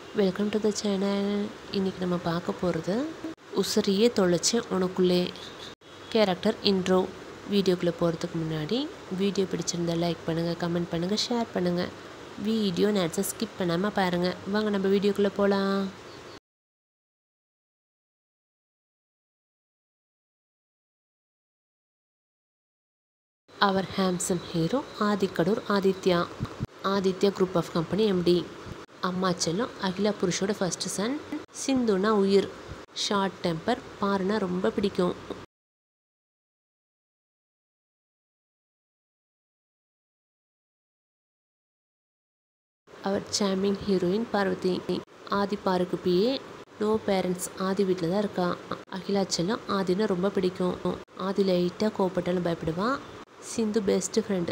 welcome to the channel இன்றைக்கி நம்ம பார்க்க போகிறது உசிரியே தொலைச்சி உனக்குள்ளே கேரக்டர் இன்ட்ரோ வீடியோக்குள்ளே போகிறதுக்கு முன்னாடி வீடியோ பிடிச்சிருந்தா லைக் பண்ணுங்கள் கமெண்ட் பண்ணுங்கள் ஷேர் பண்ணுங்கள் வீடியோ நேரத்தை ஸ்கிப் பண்ணாமல் பாருங்கள் வாங்க நம்ம வீடியோக்குள்ளே போகலாம் அவர் ஹேம்சம் ஹீரோ ஆதிக்கடூர் Aditya Aditya group of company MD அம்மா செல்லம் அகிலா புருஷோட ஃபர்ஸ்ட் சன் சிந்துனா உயிர் ஷார்ட் டெம்பர் பாருனா ரொம்ப பிடிக்கும் அவர் சாமிங் ஹீரோயின் பார்வதி ஆதி பாருக்கு பிஏ நோ பேரண்ட்ஸ் ஆதி வீட்டில் தான் இருக்கா அகிலா செல்லம் ஆதினா ரொம்ப பிடிக்கும் ஆதி லைட்டாக கோப்பட்டாலும் பயப்படுவான் Sindhu best friend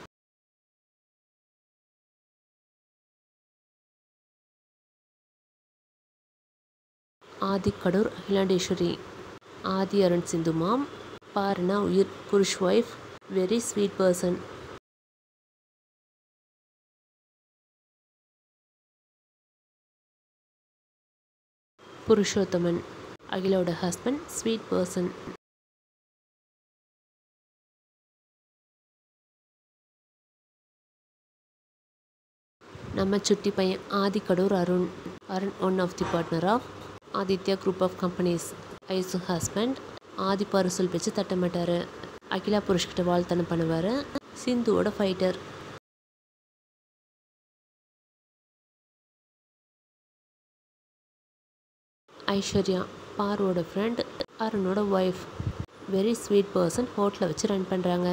Aadhi Kadoor Akhilandeswari Aadhi Arun Sindhu mom பாருனா உயிர் Purush wife very sweet person Purushothaman அகிலோட ஹஸ்பண்ட் ஸ்வீட் பர்சன் நம்ம சுட்டி பையன் ஆதிக்கடூர் Arun Arun one of the partner of Aditya group of கம்பெனிஸ் ஐசு ஹஸ்பண்ட் ஆதி பரிசல் வச்சு தட்ட மாட்டார் அகிலா புருஷ்கிட்ட வாழ்த்தனம் பண்ணுவார் சிந்துவோட ஃபைட்டர் ஐஸ்வர்யா பார்வோட ஃப்ரெண்ட் அருணோட ஒய்ஃப் வெரி ஸ்வீட் பர்சன் ஹோட்டலை வச்சு ரன் பண்ணுறாங்க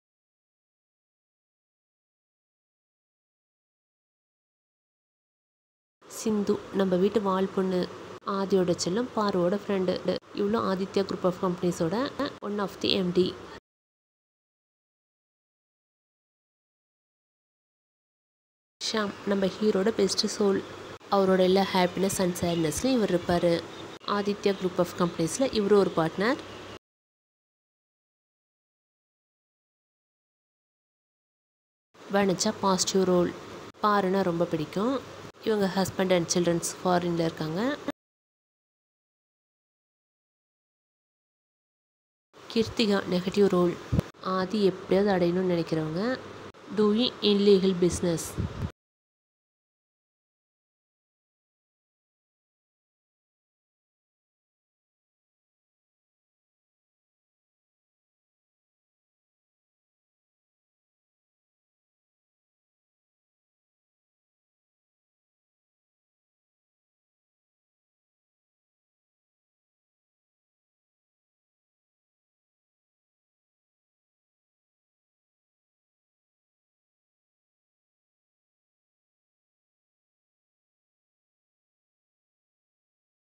சிந்து நம்ம வீட்டு வால் பொண்ணு ஆதியோட செல்லம் பார்வோட ஃப்ரெண்டு இவ்வளோ ஆதித்யா குரூப் ஆஃப் கம்பெனிஸோட one of the MD Sham நம்ம ஹீரோட பெஸ்ட் சோல் அவரோட எல்லா ஹாப்பினஸ் அண்ட் சேட்னஸ்லையும் இவர் இருப்பார் ஆதித்யா குரூப் ஆஃப் கம்பெனிஸில் இவரும் ஒரு பார்ட்னர் வணிச்சா பாசிட்டிவ் ரோல் பாருன்னா ரொம்ப பிடிக்கும் இவங்க ஹஸ்பண்ட் அண்ட் சில்ட்ரன்ஸ் ஃபாரினில் இருக்காங்க கீர்த்திகா நெகட்டிவ் ரோல் ஆதி எப்படியாவது அடையணும்னு நினைக்கிறவங்க டூயிங் இன்லீகல் பிஸ்னஸ்